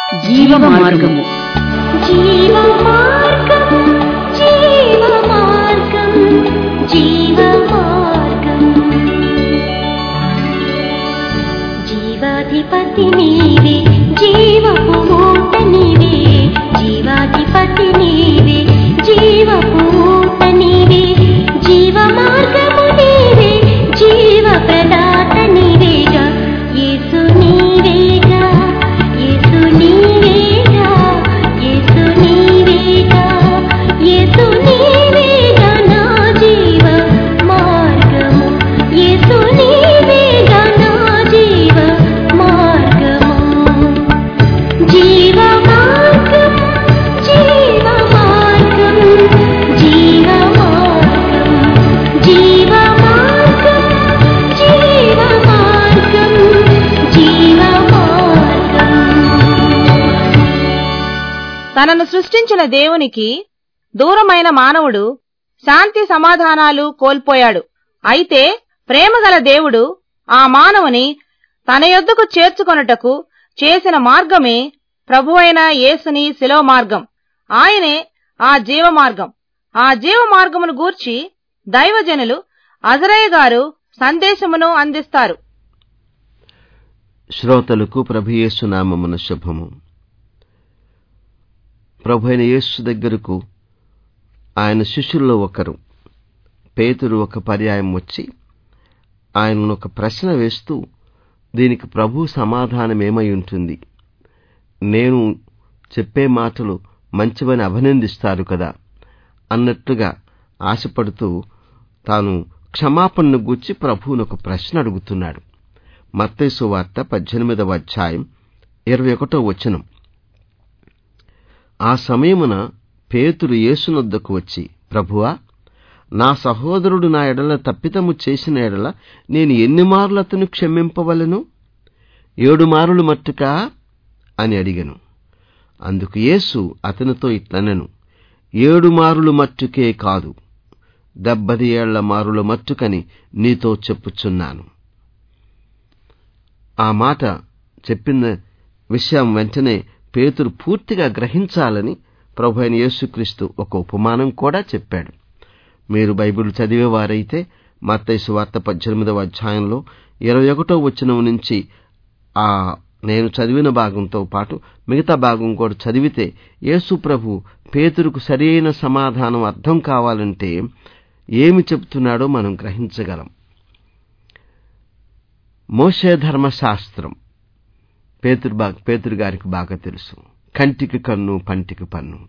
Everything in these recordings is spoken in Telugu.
జీవ మార్గము జీవమార్గం జీవమార్గం జీవమార్గం జీవాధిపతి నీవే జీవపు ఊట నీవే జీవాధిపతి నీవే జీవపు ఊట నీవే జీవమార్గము నీవే జీవ ప్రదాత నీవేగా యేసు నీవేగా యేసు నీవేగా యేసు నీవేగా యేసు నీవేగా నా జీవ మార్గము యేసు నీవేగా నా జీవ మార్గము జీవ మార్గం జీవ మార్గం జీవ మార్గం జీవ మార్గం జీవ మార్గం జీవ మార్గం తనను సృష్టించిన దేవునికి దూరమైన మానవుడు శాంతి సమాధానాలు కోల్పోయాడు అయితే ప్రేమగల దేవుడు ఆ మానవుని తన యొద్దకు చేర్చుకొనుటకు చేసిన మార్గమే ప్రభువైన యేసుని శిలో మార్గం ఆయనే ఆ జీవ మార్గం ఆ జీవ మార్గమును గూర్చి దైవజనులు అజరయ్య గారు సందేశమును అందిస్తారు శ్రోతలకు ప్రభు యేసు నామమున శుభము ప్రభు అయిన యేసు దగ్గరకు ఆయన శిష్యుల్లో ఒకరు పేతురు ఒక పర్యాయం వచ్చి ఆయనను ఒక ప్రశ్న వేస్తూ దీనికి ప్రభు సమాధానం ఏమై ఉంటుంది నేను చెప్పే మాటలు మంచివని అభినందిస్తారు కదా అన్నట్లుగా ఆశపడుతూ తాను క్షమాపణను గూర్చి ప్రభువును ఒక ప్రశ్న అడుగుతున్నాడు మత్తేసు వార్త పద్దెనిమిదవ అధ్యాయం ఇరవై ఒకటో వచనం ఆ సమయమున పేతురు యేసునొద్దకు వచ్చి ప్రభువా నా సహోదరుడు నా ఎడల తప్పితము చేసిన ఎడల నేను ఎన్ని మార్లు అతను క్షమింపవలను ఏడు మారులు మట్టుకా అని అడిగను అందుకు యేసు అతనితో ఇట్లనెను ఏడు మారులు మట్టుకే కాదు దెబ్బది ఏళ్ల మారుల మట్టుకని నీతో చెప్పుచున్నాను ఆ మాట చెప్పిన విషయం వెంటనే పేతురు పూర్తిగా గ్రహించాలని ప్రభు అయిన యేసుక్రీస్తు ఒక ఉపమానం కూడా చెప్పాడు మీరు బైబిల్ చదివేవారైతే మత్తైసు వార్త పద్దెనిమిదవ అధ్యాయంలో ఇరవై ఒకటో వచనం నుంచి ఆ నేను చదివిన భాగంతో పాటు మిగతా భాగం కూడా చదివితే యేసు ప్రభు పేతురుకు సరైన సమాధానం అర్థం కావాలంటే ఏమి చెప్తున్నాడో మనం గ్రహించగలం మోషే ధర్మశాస్త్రం పేతురు బా పేతురు గారికి బాగా తెలుసు కంటికి కన్ను పంటికి పన్ను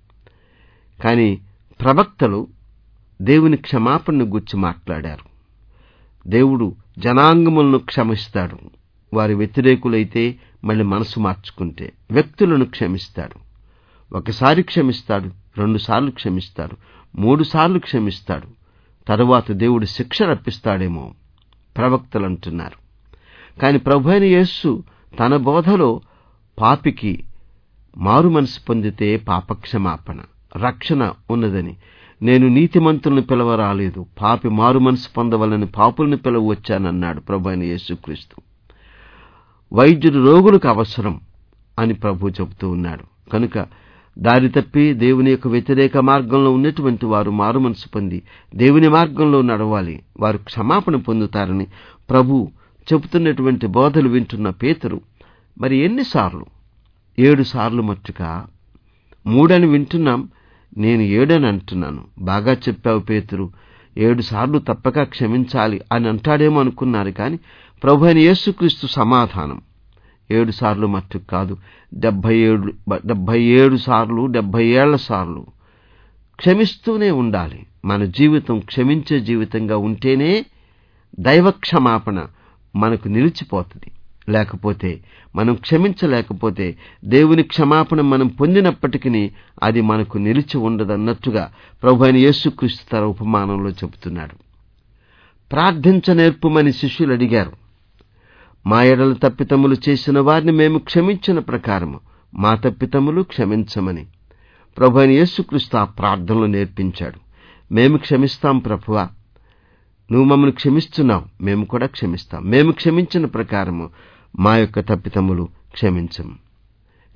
కానీ ప్రవక్తలు దేవుని క్షమాపణను గుర్చి మాట్లాడారు దేవుడు జనాంగములను క్షమిస్తాడు వారి వ్యతిరేకులైతే మళ్ళీ మనసు మార్చుకుంటే వ్యక్తులను క్షమిస్తాడు ఒకసారి క్షమిస్తాడు రెండుసార్లు క్షమిస్తాడు మూడు సార్లు క్షమిస్తాడు తరువాత దేవుడు శిక్ష రప్పిస్తాడేమో ప్రవక్తలు అంటున్నారు కాని ప్రభు అయిన యేస్సు తన బోధలో పాపికి మారు మనసు పొందితే పాపక్షమాపణ రక్షణ ఉన్నదని నేను నీతిమంతులను పిలవరాలేదు పాపి మారు మనసు పొందవలని పాపులను పిలవ వచ్చానన్నాడు ప్రభు అయిన యేసుక్రీస్తు వైద్యుడు రోగులకు అవసరం అని ప్రభు చెబుతూ ఉన్నాడు కనుక దారి తప్పి దేవుని యొక్క వ్యతిరేక మార్గంలో ఉన్నటువంటి వారు మారు మనసు పొంది దేవుని మార్గంలో నడవాలి వారు క్షమాపణ పొందుతారని ప్రభు చెబుతున్నటువంటి బోధలు వింటున్న పేతురు మరి ఎన్నిసార్లు ఏడు సార్లు మట్టుగా మూడని వింటున్నాం నేను ఏడని అంటున్నాను బాగా చెప్పావు పేతురు ఏడు సార్లు తప్పక క్షమించాలి అని అంటాడేమో అనుకున్నారు కానీ ప్రభు అయిన యేసుక్రీస్తు సమాధానం ఏడు సార్లు మట్టుకు కాదు డెబ్బై ఏడు డెబ్బై ఏడు సార్లు డెబ్బై ఏళ్ల సార్లు క్షమిస్తూనే ఉండాలి మన జీవితం క్షమించే జీవితంగా ఉంటేనే దైవ క్షమాపణ మనకు నిలిచిపోతుంది లేకపోతే మనం క్షమించలేకపోతే దేవుని క్షమాపణ మనం పొందినప్పటికీ అది మనకు నిలిచి ఉండదన్నట్టుగా ప్రభు అయిన యేసుక్రీస్తు తన ఉపమానంలో చెబుతున్నాడు ప్రార్థించ నేర్పుమని శిష్యులు అడిగారు మా ఎడల తప్పితములు చేసిన వారిని మేము క్షమించిన ప్రకారము మా తప్పితములు క్షమించమని ప్రభు అయిన యేసుక్రీస్తు ఆ ప్రార్థనలు నేర్పించాడు మేము క్షమిస్తాం ప్రభువా నువ్వు మమ్మల్ని క్షమిస్తున్నావు మేము కూడా క్షమిస్తాం మేము క్షమించిన ప్రకారము మా యొక్క తప్పితములు క్షమించము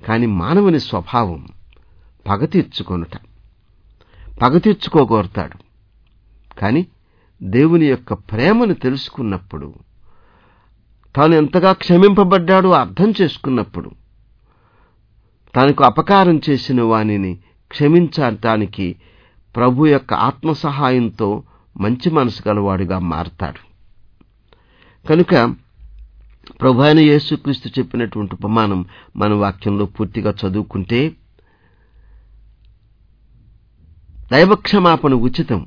కానీ మానవుని స్వభావం పగ తీర్చుకొనుట పగ తీర్చుకోగోరుతాడు కానీ దేవుని యొక్క ప్రేమను తెలుసుకున్నప్పుడు తాను ఎంతగా క్షమింపబడ్డాడో అర్థం చేసుకున్నప్పుడు తనకు అపకారం చేసిన వానిని క్షమించటానికి ప్రభు యొక్క ఆత్మ సహాయంతో మంచి మనసు గలవాడుగా మారతాడు కనుక ప్రభు అయిన యేసుక్రీస్తు చెప్పినటువంటి ఉపమానం మన వాక్యంలో పూర్తిగా చదువుకుంటే దైవక్షమాపణ ఉచితం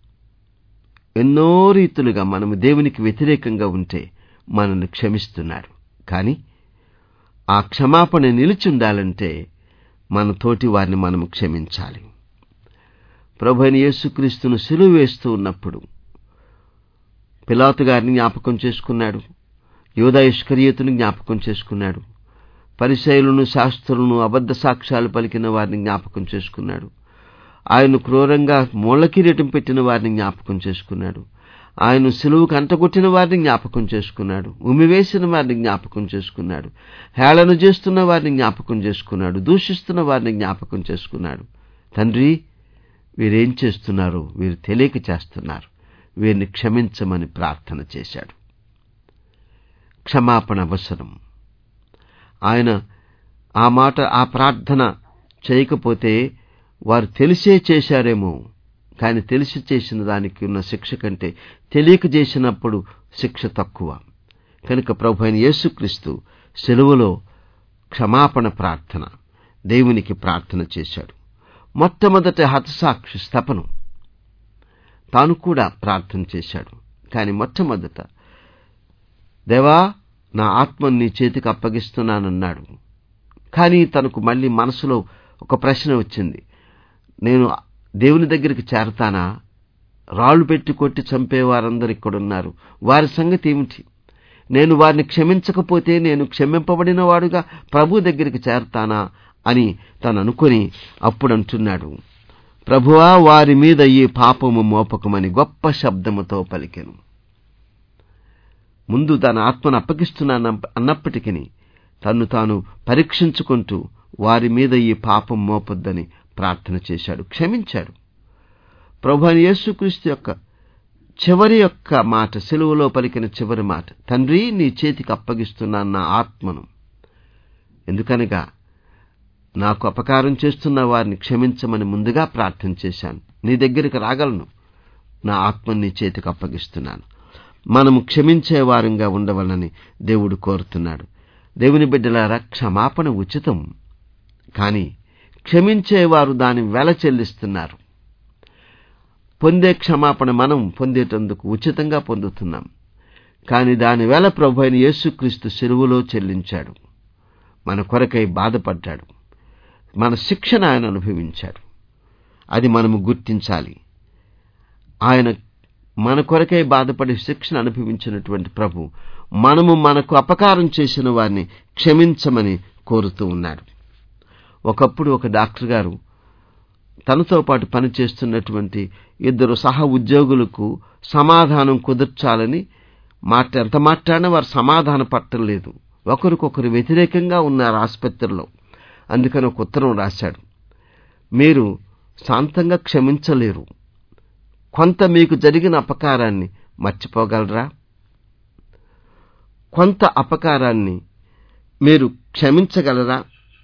ఎన్నో రీతులుగా మనము దేవునికి వ్యతిరేకంగా ఉంటే మనల్ని క్షమిస్తున్నాడు కానీ ఆ క్షమాపణ నిలిచి ఉండాలంటే మన తోటి వారిని మనము క్షమించాలి ప్రభు అయిన యేసుక్రీస్తును సిలువ వేస్తూ ఉన్నప్పుడు పిలాతు గారిని జ్ఞాపకం చేసుకున్నాడు యోధా ఇష్కరియోతుని జ్ఞాపకం చేసుకున్నాడు పరిశైలును శాస్త్రులను అబద్ధ సాక్ష్యాలు పలికిన వారిని జ్ఞాపకం చేసుకున్నాడు ఆయన క్రూరంగా మూల కిరీటం పెట్టిన వారిని జ్ఞాపకం చేసుకున్నాడు ఆయన సిలువుకు అంటగొట్టిన వారిని జ్ఞాపకం చేసుకున్నాడు ఉమివేసిన వారిని జ్ఞాపకం చేసుకున్నాడు హేళన చేస్తున్న వారిని జ్ఞాపకం చేసుకున్నాడు దూషిస్తున్న వారిని జ్ఞాపకం చేసుకున్నాడు తండ్రి వీరేం చేస్తున్నారు వీరు తెలియక చేస్తున్నారు వీరిని క్షమించమని ప్రార్థన చేశాడు క్షమాపణ అవసరం ఆయన ఆ మాట ఆ ప్రార్థన చేయకపోతే వారు తెలిసే చేశారేమో కానీ తెలిసి చేసిన దానికి ఉన్న శిక్ష కంటే తెలియక చేసినప్పుడు శిక్ష తక్కువ కనుక ప్రభు అయిన యేసుక్రీస్తు సెలవులో క్షమాపణ ప్రార్థన దేవునికి ప్రార్థన చేశాడు మొట్టమొదట హతసాక్షి స్తపనం తాను కూడా ప్రార్థన చేశాడు కానీ మొట్టమొదట దేవా నా ఆత్మని నీ చేతికి అప్పగిస్తున్నానన్నాడు కానీ తనకు మళ్ళీ మనసులో ఒక ప్రశ్న వచ్చింది నేను దేవుని దగ్గరికి చేరతానా రాళ్లు పెట్టి కొట్టి చంపేవారందరు ఇక్కడున్నారు వారి సంగతి ఏమిటి నేను వారిని క్షమించకపోతే నేను క్షమింపబడిన వాడుగా ప్రభు దగ్గరికి చేరతానా అని తను అనుకుని అప్పుడు అంటున్నాడు ప్రభువా వారి మీద ఈ పాపము మోపకమని గొప్ప శబ్దముతో పలికెను ముందు తన ఆత్మను అప్పగిస్తున్నాను అన్నప్పటికీ తన్ను తాను పరీక్షించుకుంటూ వారి మీద ఈ పాపం మోపొద్దని ప్రార్థన చేశాడు క్షమించాడు ప్రభు అని యేసుక్రీస్తు యొక్క చివరి యొక్క మాట సెలువులో పలికిన చివరి మాట తండ్రి నీ చేతికి అప్పగిస్తున్నాను నా ఆత్మను ఎందుకనగా నాకు అపకారం చేస్తున్న వారిని క్షమించమని ముందుగా ప్రార్థన చేశాను నీ దగ్గరికి రాగలను నా ఆత్మని నీ చేతికి అప్పగిస్తున్నాను మనము క్షమించే వారంగా ఉండవలని దేవుడు కోరుతున్నాడు దేవుని బిడ్డలారా క్షమాపణ ఉచితం కానీ క్షమించేవారు దాని వెల చెల్లిస్తున్నారు పొందే క్షమాపణ మనం పొందేటందుకు ఉచితంగా పొందుతున్నాం కానీ దాని వెల ప్రభు అయిన యేసుక్రీస్తు సెరువులో చెల్లించాడు మన కొరకై బాధపడ్డాడు మన శిక్షణ ఆయన అనుభవించాడు అది మనము గుర్తించాలి ఆయన మన కొరకై బాధపడి శిక్షణ అనుభవించినటువంటి ప్రభు మనము మనకు అపకారం చేసిన వారిని క్షమించమని కోరుతూ ఉన్నాడు ఒకప్పుడు ఒక డాక్టర్ గారు తనతో పాటు పనిచేస్తున్నటువంటి ఇద్దరు సహ ఉద్యోగులకు సమాధానం కుదర్చాలని మాట ఎంత మాట్లాడినా వారు సమాధాన పట్టలేదు ఒకరికొకరు వ్యతిరేకంగా ఉన్నారు ఆసుపత్రిలో అందుకని ఒక ఉత్తరం రాశాడు మీరు శాంతంగా క్షమించలేరు కొంత మీకు జరిగిన అపకారాన్ని మర్చిపోగలరా కొంత అపకారాన్ని మీరు క్షమించగలరా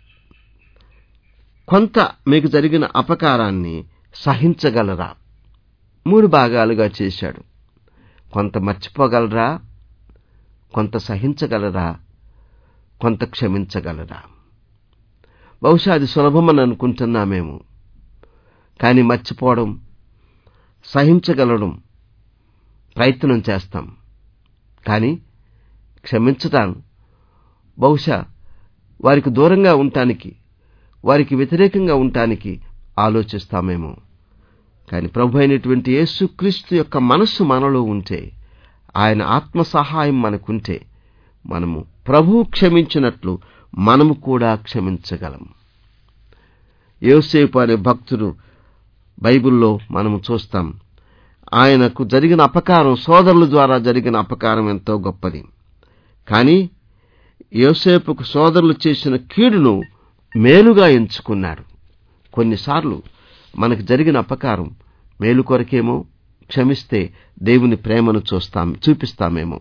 కొంత మీకు జరిగిన అపకారాన్ని సహించగలరా మూడు భాగాలుగా చేశాడు కొంత మర్చిపోగలరా కొంత సహించగలరా కొంత క్షమించగలరా బహుశా అది సులభమని అనుకుంటున్నామేమో కానీ మర్చిపోవడం సహించగలడం ప్రయత్నం చేస్తాం కానీ క్షమించటం బహుశా వారికి దూరంగా ఉండటానికి వారికి వ్యతిరేకంగా ఉండటానికి ఆలోచిస్తామేమో కానీ ప్రభు అయినటువంటి యేసుక్రీస్తు యొక్క మనస్సు మనలో ఉంటే ఆయన ఆత్మ సహాయం మనకుంటే మనము ప్రభు క్షమించినట్లు మనము కూడా క్షమించగలం యోసేపు అనే భక్తుడు బైబిల్లో మనము చూస్తాం ఆయనకు జరిగిన అపకారం సోదరుల ద్వారా జరిగిన అపకారం ఎంతో గొప్పది కానీ యోసేపుకు సోదరులు చేసిన కీడును మేలుగా ఎంచుకున్నాడు కొన్నిసార్లు మనకు జరిగిన అపకారం మేలు కొరకేమో క్షమిస్తే దేవుని ప్రేమను చూస్తాం చూపిస్తామేమో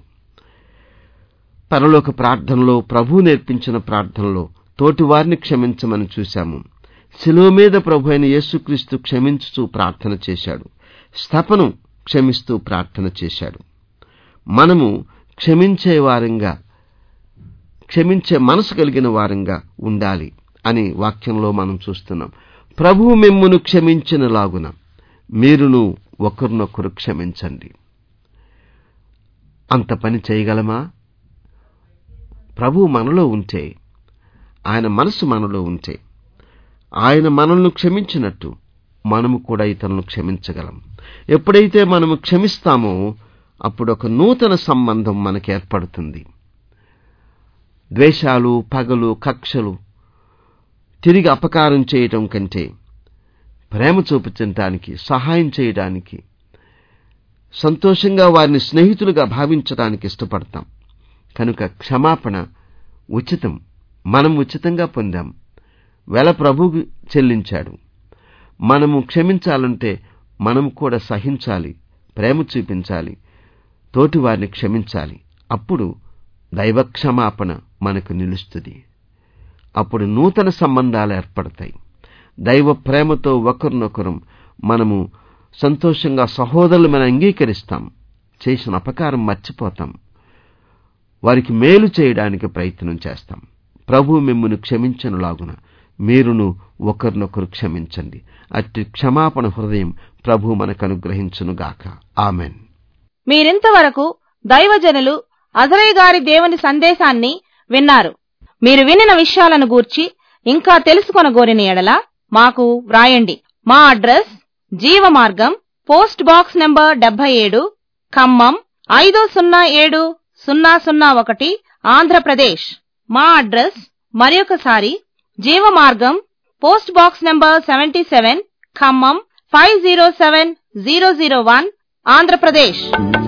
పరలోక ప్రార్థనలో ప్రభు నేర్పించిన ప్రార్థనలో తోటివారిని క్షమించమని చూశాము శిలువ మీద ప్రభు అయిన యేసుక్రీస్తు క్షమించుతూ ప్రార్థన చేశాడు స్థపను క్షమిస్తూ ప్రార్థన చేశాడు మనము క్షమించే వారంగా క్షమించే మనసు కలిగిన వారంగా ఉండాలి అని వాక్యంలో మనం చూస్తున్నాం ప్రభువు మిమ్మును క్షమించిన లాగున మీరును ఒకరినొకరు క్షమించండి అంత పని చేయగలమా ప్రభువు మనలో ఉంటే ఆయన మనసు మనలో ఉంటే ఆయన మనల్ని క్షమించినట్టు మనము కూడా ఇతరులను క్షమించగలం ఎప్పుడైతే మనము క్షమిస్తామో అప్పుడు ఒక నూతన సంబంధం మనకు ఏర్పడుతుంది ద్వేషాలు పగలు కక్షలు తిరిగి అపకారం చేయటం కంటే ప్రేమ చూపించడానికి సహాయం చేయడానికి సంతోషంగా వారిని స్నేహితులుగా భావించడానికి ఇష్టపడతాం కనుక క్షమాపణ ఉచితం మనం ఉచితంగా పొందాం వెల ప్రభువు చెల్లించాడు మనము క్షమించాలంటే మనం కూడా సహించాలి ప్రేమ చూపించాలి తోటి వారిని క్షమించాలి అప్పుడు దైవ క్షమాపణ మనకు నిలుస్తుంది అప్పుడు నూతన సంబంధాలు ఏర్పడతాయి దైవ ప్రేమతో ఒకరినొకరం మనము సంతోషంగా సహోదరులు మనం అంగీకరిస్తాం చేసిన అపకారం మర్చిపోతాం వారికి మేలు చేయడానికి ప్రయత్నం చేస్తాం ప్రభు మిమ్మును క్షమించనులాగున మీరును ఒకరినొకరు క్షమించండి అట్టి క్షమాపణ హృదయం ప్రభు మనకు అనుగ్రహించునుగాక ఆమెన్ మీరింతవరకు దైవజనులు అజరయ్య గారి దేవుని సందేశాన్ని విన్నారు మీరు వినిన విషయాలను గూర్చి ఇంకా తెలుసుకొనగోరిన ఎడల మాకు వ్రాయండి మా address Jeevamargam post box number డెబ్బై ఏడు ఖమ్మం ఐదు సున్నా ఏడు సున్నా సున్నా ఒకటి ఆంధ్రప్రదేశ్ మా అడ్రస్ మరొకసారి Jeevamargam post box number seventy seven Khammam five zero seven zero zero one Andhra Pradesh